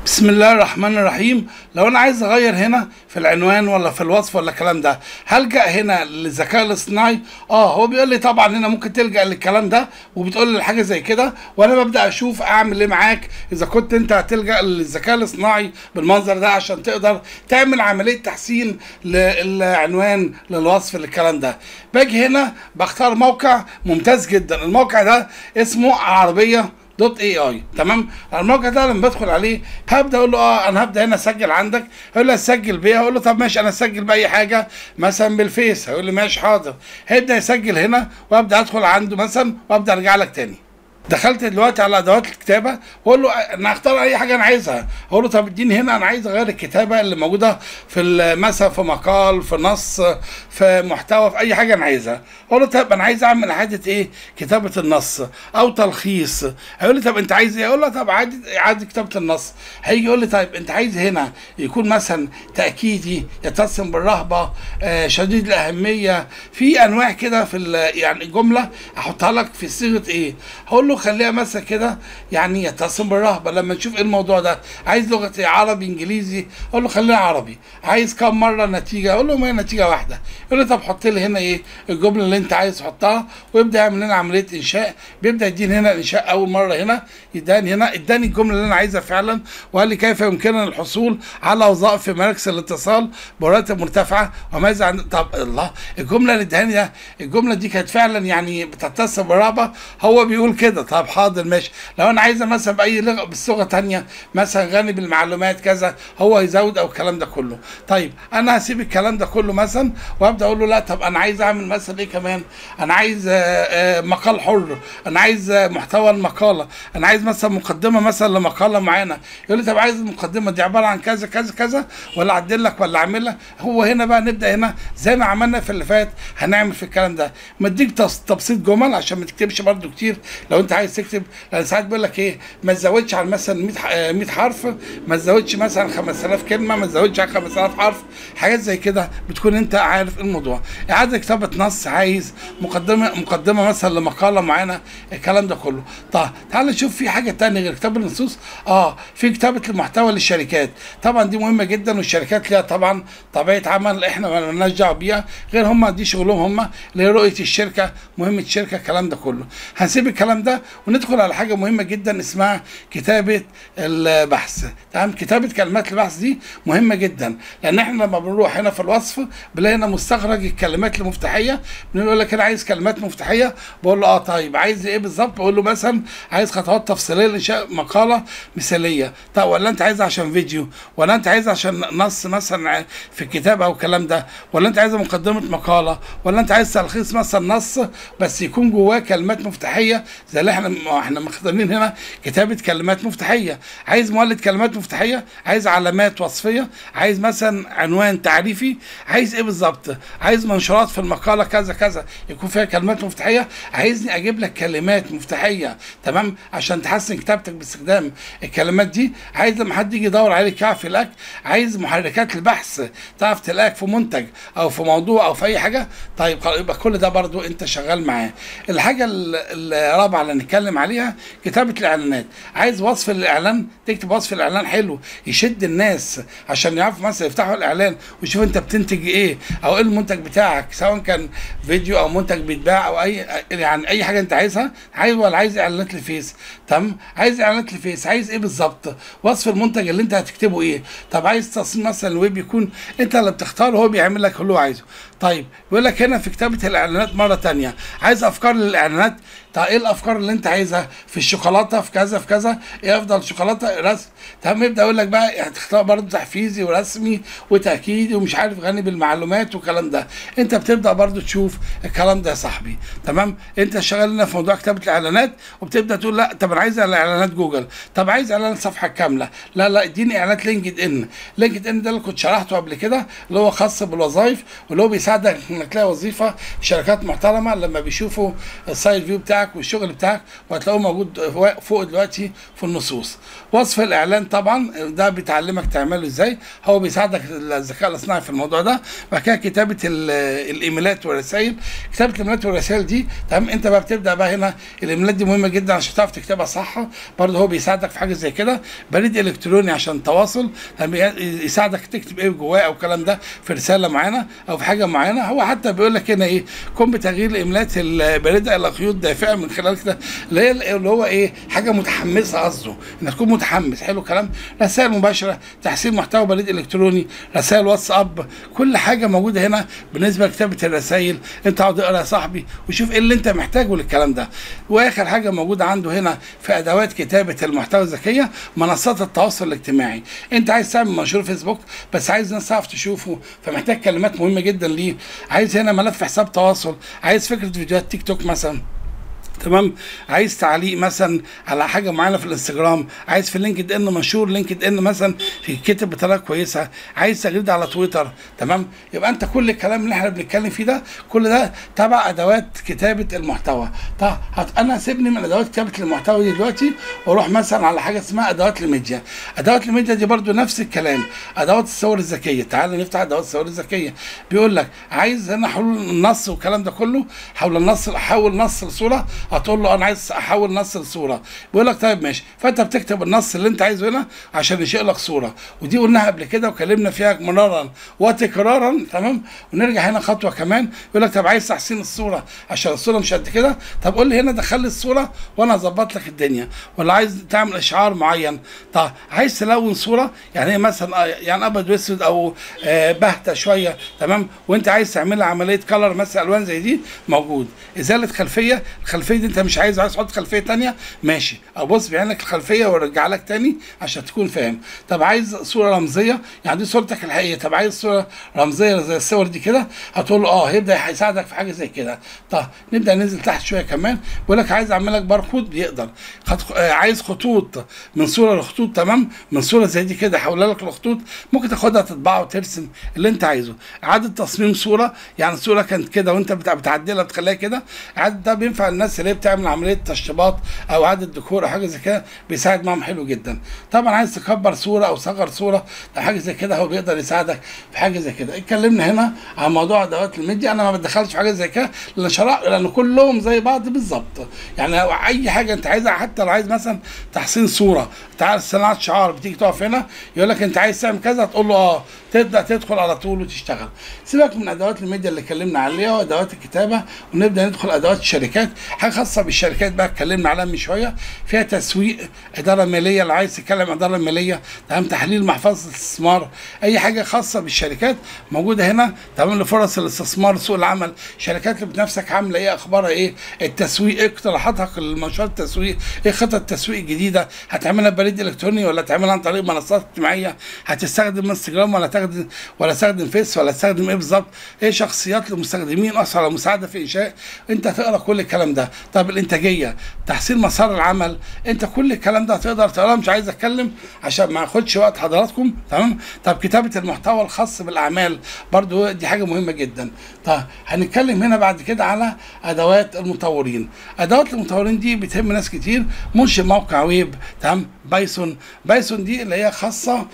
بسم الله الرحمن الرحيم لو انا عايز اغير هنا في العنوان ولا في الوصف ولا الكلام ده هلجا هنا للذكاء الاصطناعي اه هو بيقول لي طبعا هنا ممكن تلجا للكلام ده وبتقول لي حاجه زي كده وانا ببدا اشوف اعمل ايه معاك اذا كنت انت هتلجا للذكاء الاصطناعي بالمنظر ده عشان تقدر تعمل عمليه تحسين للعنوان للوصف للكلام ده باجي هنا بختار موقع ممتاز جدا الموقع ده اسمه عربيه دوت اي اي تمام الموقع ده لما بدخل عليه هبدا اقول له اه انا هبدا هنا اسجل عندك هيقول لي اسجل بيها اقول له طب ماشي انا اسجل باي حاجه مثلا بالفيس هيقول لي ماشي حاضر هيبدا يسجل هنا وابدا ادخل عنده مثلا وابدا ارجع لك تاني دخلت دلوقتي على ادوات الكتابه واقول له انا هختار اي حاجه انا عايزها اقول له طب اديني هنا انا عايز اغير الكتابه اللي موجوده في مثلا في مقال في نص في محتوى في اي حاجه انا عايزها اقول له طب انا عايز اعمل اعاده ايه كتابه النص او تلخيص هيقول لي طب انت عايز ايه اقول له طب اعاده اعاده كتابه النص هيجي يقول لي طيب انت عايز هنا يكون مثلا تاكيدي يتسم بالرهبه آه شديد الاهميه في انواع كده في يعني الجمله احطها لك في صيغه ايه هقول له خليها مثلا كده يعني يتصم بالرهبه لما نشوف ايه الموضوع ده عايز لغه إيه؟ عربي انجليزي اقول له خليها عربي عايز كم مره نتيجه اقول له ما هي نتيجه واحده يقول لي طب حط لي هنا ايه الجمله اللي انت عايز تحطها ويبدا يعمل لنا عمليه انشاء بيبدا يديني هنا انشاء اول مره هنا يداني هنا اداني الجمله اللي انا عايزها فعلا وقال لي كيف يمكننا الحصول على وظائف في مراكز الاتصال براتب مرتفعه وماذا عن طب الله الجمله اللي اداني ده الجمله دي كانت فعلا يعني بتتصل بالرهبه هو بيقول كده طب حاضر ماشي لو انا عايزه مثلا باي لغه بالصيغه ثانيه مثلا غني بالمعلومات كذا هو يزود او الكلام ده كله طيب انا هسيب الكلام ده كله مثلا وابدا اقول له لا طب انا عايز اعمل مثلا ايه كمان انا عايز مقال حر انا عايز محتوى المقاله انا عايز مثلا مقدمه مثلا لمقاله معينه يقول لي طب عايز المقدمه دي عباره عن كذا كذا كذا ولا اعدل لك ولا اعملها هو هنا بقى نبدا هنا زي ما عملنا في اللي فات هنعمل في الكلام ده مديك تبسيط جمل عشان ما تكتبش برده كتير لو انت عايز تكتب لان ساعات بيقول لك ايه ما تزودش على مثلا 100 100 حرف ما تزودش مثلا 5000 كلمه ما تزودش على 5000 حرف حاجات زي كده بتكون انت عارف الموضوع اعاده كتابه نص عايز مقدمه مقدمه مثلا لمقاله معينه الكلام ده كله طب تعال نشوف في حاجه ثانيه غير كتاب النصوص اه في كتابه المحتوى للشركات طبعا دي مهمه جدا والشركات ليها طبعا طبيعه عمل احنا ما لناش دعوه بيها غير هم دي شغلهم هم اللي رؤيه الشركه مهمه الشركه الكلام ده كله هنسيب الكلام ده وندخل على حاجه مهمه جدا اسمها كتابه البحث تمام كتابه كلمات البحث دي مهمه جدا لان احنا لما بنروح هنا في الوصف بنلاقي هنا مستخرج الكلمات المفتاحيه بنقول لك انا عايز كلمات مفتاحيه بقول له اه طيب عايز ايه بالظبط بقول له مثلا عايز خطوات تفصيليه لانشاء مقاله مثاليه طب ولا انت عايز عشان فيديو ولا انت عايز عشان نص مثلا في الكتاب او الكلام ده ولا انت عايز مقدمه مقاله ولا انت عايز تلخيص مثلا نص بس يكون جواه كلمات مفتاحيه زي اللي احنا احنا مختارين هنا كتابه كلمات مفتاحيه عايز مولد كلمات مفتاحيه عايز علامات وصفيه عايز مثلا عنوان تعريفي عايز ايه بالظبط عايز منشورات في المقاله كذا كذا يكون فيها كلمات مفتاحيه عايزني اجيب لك كلمات مفتاحيه تمام عشان تحسن كتابتك باستخدام الكلمات دي عايز لما حد يجي يدور عليك يعرف يلاقيك عايز محركات البحث تعرف تلاقيك في منتج او في موضوع او في اي حاجه طيب يبقى كل ده برضو انت شغال معاه الحاجه الرابعه اللي هنتكلم عليها كتابه الاعلانات عايز وصف الاعلان تكتب وصف الاعلان حلو يشد الناس عشان يعرفوا مثلا يفتحوا الاعلان ويشوفوا انت بتنتج ايه او ايه المنتج بتاعك سواء كان فيديو او منتج بيتباع او اي يعني اي حاجه انت عايزها عايز ولا عايز اعلانات للفيس تمام عايز اعلانات للفيس عايز ايه بالظبط وصف المنتج اللي انت هتكتبه ايه طب عايز تصميم مثلا الويب يكون انت اللي بتختاره هو بيعمل لك اللي هو عايزه طيب بيقول لك هنا في كتابه الاعلانات مره تانية عايز افكار للاعلانات طب ايه الافكار اللي انت عايزها في الشوكولاته في كذا في كذا ايه افضل شوكولاته رسم تمام يبدا يقول لك بقى هتختار برضه تحفيزي ورسمي وتاكيدي ومش عارف غني بالمعلومات والكلام ده انت بتبدا برضه تشوف الكلام ده يا صاحبي تمام انت شغال لنا في موضوع كتابه الاعلانات وبتبدا تقول لا طب انا عايز اعلانات جوجل طب عايز اعلان الصفحه الكامله لا لا اديني اعلانات لينكد ان لينكد ان ده اللي كنت شرحته قبل كده اللي هو خاص بالوظائف واللي هو بيساعد بيساعدك انك تلاقي وظيفه في شركات محترمه لما بيشوفوا السايد فيو بتاعك والشغل بتاعك وهتلاقوه موجود فوق دلوقتي في النصوص وصف الاعلان طبعا ده بيتعلمك تعمله ازاي هو بيساعدك الذكاء الاصطناعي في الموضوع ده بعد كده كتابه ال- الايميلات والرسائل كتابه الايميلات والرسائل دي تمام انت بقى بتبدا بقى هنا الايميلات دي مهمه جدا عشان تعرف تكتبها صح برضه هو بيساعدك في حاجه زي كده بريد الكتروني عشان تواصل تمام؟ يساعدك تكتب ايه جواه او الكلام ده في رساله معينه او في حاجه معينه هو حتى بيقول لك هنا ايه قم بتغيير الايميلات البارده الى خيوط دافئه من خلال كده اللي هي اللي هو ايه حاجه متحمسه قصده انك تكون متحمس حلو الكلام رسائل مباشره تحسين محتوى بريد الكتروني رسائل واتساب كل حاجه موجوده هنا بالنسبه لكتابه الرسائل انت اقعد اقرا يا صاحبي وشوف ايه اللي انت محتاجه للكلام ده واخر حاجه موجوده عنده هنا في ادوات كتابه المحتوى الذكيه منصات التواصل الاجتماعي انت عايز تعمل منشور فيسبوك بس عايز الناس تعرف تشوفه فمحتاج كلمات مهمه جدا ليه عايز هنا ملف حساب تواصل عايز فكره فيديوهات تيك توك مثلا تمام عايز تعليق مثلا على حاجه معينه في الانستجرام عايز في لينكد ان منشور لينكد ان مثلا في كتب بطريقه كويسه عايز تغريده على تويتر تمام يبقى انت كل الكلام اللي احنا بنتكلم فيه ده كل ده تبع ادوات كتابه المحتوى طب هت- انا سيبني من ادوات كتابه المحتوى دي دلوقتي واروح مثلا على حاجه اسمها ادوات الميديا ادوات الميديا دي برضو نفس الكلام ادوات الصور الذكيه تعال نفتح ادوات الصور الذكيه بيقول لك عايز هنا حلول النص والكلام ده كله حول النص احول نص لصوره هتقول له انا عايز احول نص لصوره بيقول لك طيب ماشي فانت بتكتب النص اللي انت عايزه هنا عشان يشيل لك صوره ودي قلناها قبل كده وكلمنا فيها مرارا وتكرارا تمام ونرجع هنا خطوه كمان يقول لك طب عايز تحسين الصوره عشان الصوره مش قد كده طب قول لي هنا دخل لي الصوره وانا اظبط لك الدنيا ولا عايز تعمل اشعار معين طب عايز تلون صوره يعني هي مثلا آه، يعني ابيض واسود او آه، باهته شويه تمام وانت عايز تعملها عمليه كلر مثلا الوان زي دي موجود ازاله خلفيه الخلفيه دي انت مش عايز عايز تحط خلفيه تانية ماشي ابص بعينك الخلفيه وارجع لك تاني عشان تكون فاهم طب عايز صوره رمزيه يعني دي صورتك الحقيقيه طب عايز صوره رمزيه زي الصور دي كده هتقول له اه هيبدا هيساعدك في حاجه زي كده طب نبدا ننزل تحت شويه كمان بيقول لك عايز اعمل لك باركود بيقدر خط... آه، عايز خطوط من صوره لخطوط تمام من صوره زي دي كده احولها لك لخطوط ممكن تاخدها تطبعها وترسم اللي انت عايزه اعاده تصميم صوره يعني الصوره كانت كده وانت بتع- بتعدلها بتخليها كده اعاده ده بينفع الناس اللي هي بتعمل عمليه تشطيبات او اعاده ديكور او حاجه زي كده بيساعد معاهم حلو جدا طبعا عايز تكبر صوره او صغر صوره او حاجه زي كده هو بيقدر يساعدك في حاجه زي كده اتكلمنا هنا عن موضوع ادوات الميديا انا ما بدخلش في حاجه زي كده لان شرح لان كلهم زي بعض بالظبط يعني لو اي حاجه انت عايزها حتى لو عايز مثلا تحسين صوره تعال صناعه شعار بتيجي تقف هنا يقول لك انت عايز تعمل كذا تقول له اه تبدا تدخل على طول وتشتغل سيبك من ادوات الميديا اللي اتكلمنا عليها وادوات الكتابه ونبدا ندخل ادوات الشركات حاجه خاصه بالشركات بقى اتكلمنا عليها من شويه فيها تسويق اداره ماليه اللي عايز تتكلم اداره ماليه تمام تحليل محفظه الاستثمار اي حاجه خاصه بالشركات موجوده هنا تمام لفرص الاستثمار سوق العمل الشركات اللي بتنافسك عامله ايه اخبارها ايه التسويق ايه اقتراحاتك لمنشورات التسويق ايه خطط التسويق الجديده هتعملها بريد الكتروني ولا تعملها عن طريق منصات اجتماعيه هتستخدم انستجرام ولا تخدم ولا تستخدم فيس ولا تستخدم ايه بالظبط ايه شخصيات المستخدمين اصلا على مساعده في انشاء انت تقرا كل الكلام ده طب الانتاجيه تحسين مسار العمل انت كل الكلام ده هتقدر تقراه مش عايز اتكلم عشان ما اخدش وقت حضراتكم تمام طب كتابه المحتوى الخاص بالاعمال برضو دي حاجه مهمه جدا طب هنتكلم هنا بعد كده على ادوات المطورين ادوات المطورين دي بتهم ناس كتير منشئ موقع ويب تمام بايثون بايثون دي اللي هي خاصه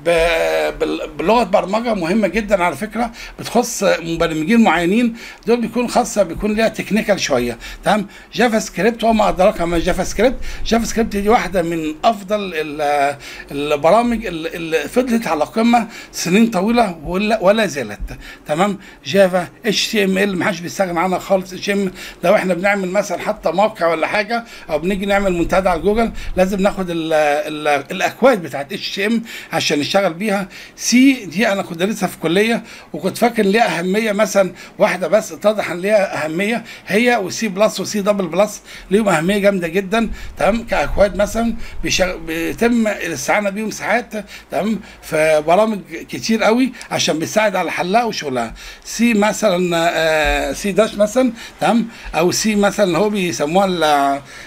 ب- بال- بلغه برمجه مهمه جدا على فكره بتخص مبرمجين معينين دول بيكون خاصه بيكون ليها تكنيكال شويه تمام جافا سكريبت وما ادراك ما جافا سكريبت جافا سكريبت دي واحده من افضل ال- البرامج اللي اللي فضلت على قمه سنين طويله ولا, ولا زالت تمام جافا اتش تي ام ال ما حدش بيستغنى عنها خالص اتش ام لو احنا بنعمل مثلا حتى موقع ولا حاجه او بنيجي نعمل منتدى على جوجل لازم ناخد ال ال الاكواد بتاعت اتش تي ام عشان نشتغل بيها سي دي انا كنت لسه في كليه وكنت فاكر ليها اهميه مثلا واحده بس اتضح ان ليها اهميه هي وسي بلس وسي دبل بلس ليهم اهميه جامده جدا تمام كاكواد مثلا بيشغ... بيتم الاستعانه بيهم ساعات تمام في برامج كتير قوي عشان بيساعد على حلها وشغلها سي مثلا آه، سي داش مثلا تمام او سي مثلا اللي هو بيسموها ال-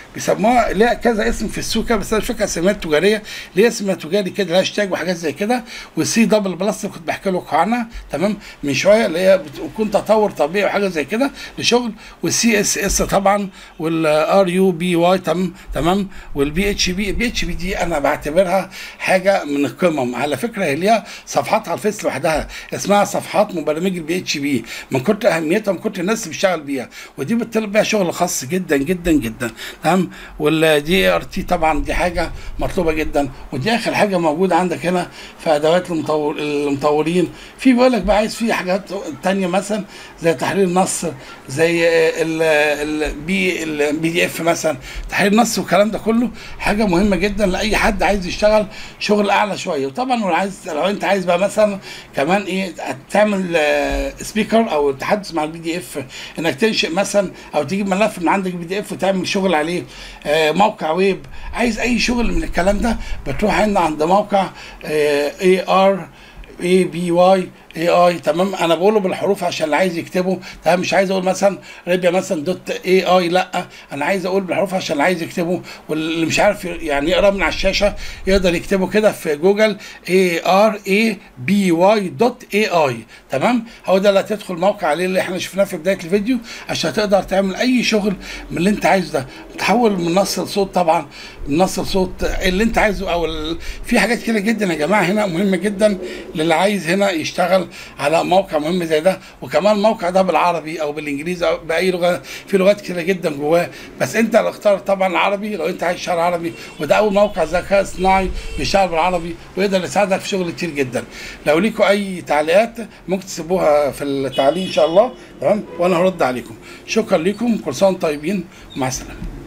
بيسموها ليها كذا اسم في السوق كده، بس انا مش فاكر اسمها التجاريه ليها اسم تجاري كده لها هاشتاج وحاجات زي كده والسي دبل بلس كنت بحكي لكم عنها تمام من شويه اللي هي بتكون تطور طبيعي وحاجه زي كده لشغل والسي اس اس طبعا والار يو بي واي تمام تمام والبي اتش بي البي اتش بي دي انا بعتبرها حاجه من القمم على فكره هي ليها صفحات على الفيس لوحدها اسمها صفحات مبرمجي البي اتش بي من كتر اهميتها من كتر الناس اللي بتشتغل بيها ودي بتطلب بيها شغل خاص جدا جدا جدا تمام والدي ار تي طبعا دي حاجه مطلوبه جدا ودي اخر حاجه موجوده عندك هنا في ادوات المطور المطورين في بيقول لك بقى عايز في حاجات تانية مثلا زي تحرير نص زي البي البي دي اف مثلا تحرير نص والكلام ده كله حاجه مهمه جدا لاي حد عايز يشتغل شغل اعلى شويه وطبعا لو عايز لو انت عايز بقى مثلا كمان ايه تعمل سبيكر او تحدث مع البي دي اف انك تنشئ مثلا او تجيب ملف من عندك بي دي اف وتعمل شغل عليه آه موقع ويب عايز اي شغل من الكلام ده بتروح هنا عند موقع اي ار اي بي واي اي اي تمام انا بقوله بالحروف عشان اللي عايز يكتبه تمام مش عايز اقول مثلا ريبيا مثلا دوت اي اي لا انا عايز اقول بالحروف عشان اللي عايز يكتبه واللي مش عارف يعني يقرا من على الشاشه يقدر يكتبه كده في جوجل اي ار اي بي واي دوت اي اي تمام هو ده اللي هتدخل موقع عليه اللي احنا شفناه في بدايه الفيديو عشان تقدر تعمل اي شغل من اللي انت عايزه ده تحول من نص لصوت طبعا من نص لصوت اللي انت عايزه او ال... في حاجات كتيره جدا يا جماعه هنا مهمه جدا للي عايز هنا يشتغل على موقع مهم زي ده وكمان الموقع ده بالعربي او بالانجليزي او باي لغه في لغات كتيره جدا جواه بس انت اللي اختار طبعا العربي لو انت عايز تشتغل عربي وده اول موقع ذكاء اصطناعي بيشتغل بالعربي ويقدر يساعدك في شغل كتير جدا لو ليكم اي تعليقات ممكن تسيبوها في التعليق ان شاء الله تمام وانا هرد عليكم شكرا لكم كل سنه وانتم طيبين ومع السلامه